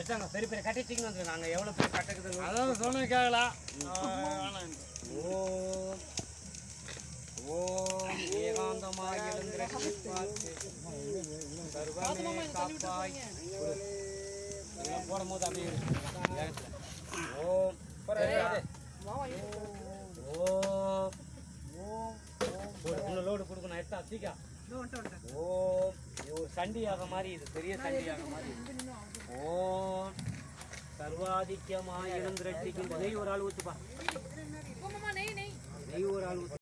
எடுத்தாங்க பெரிய பெரிய கட்டை தூக்கின்னு வந்துருங்க அங்கே எவ்வளோ பெரிய கட்டக்குது அதான் சொன்னதுக்காகலாம் ஓம் ஓம் ஏகாந்தமாய் எழுந்திரட்சி பார்த்து சர்வமே காப்பாய் இதெல்லாம் போடும்போது அப்படியே இருக்கு. வேகத்துல. ஓம் ஓம் ஒரு இன்னும் லோடு கொடுக்கணும் எடுத்தா தீக்கா ஓம் இது ஒரு சண்டியாக மாதிரி இது பெரிய சண்டியாக மாதிரி ஓம் சர்வாதித்யமாய் எழுந்திரட்சிக்கின்ற நெய் ஒரு ஆள் ஊத்துப்பா நெய் ஒரு ஆள் ஊத்து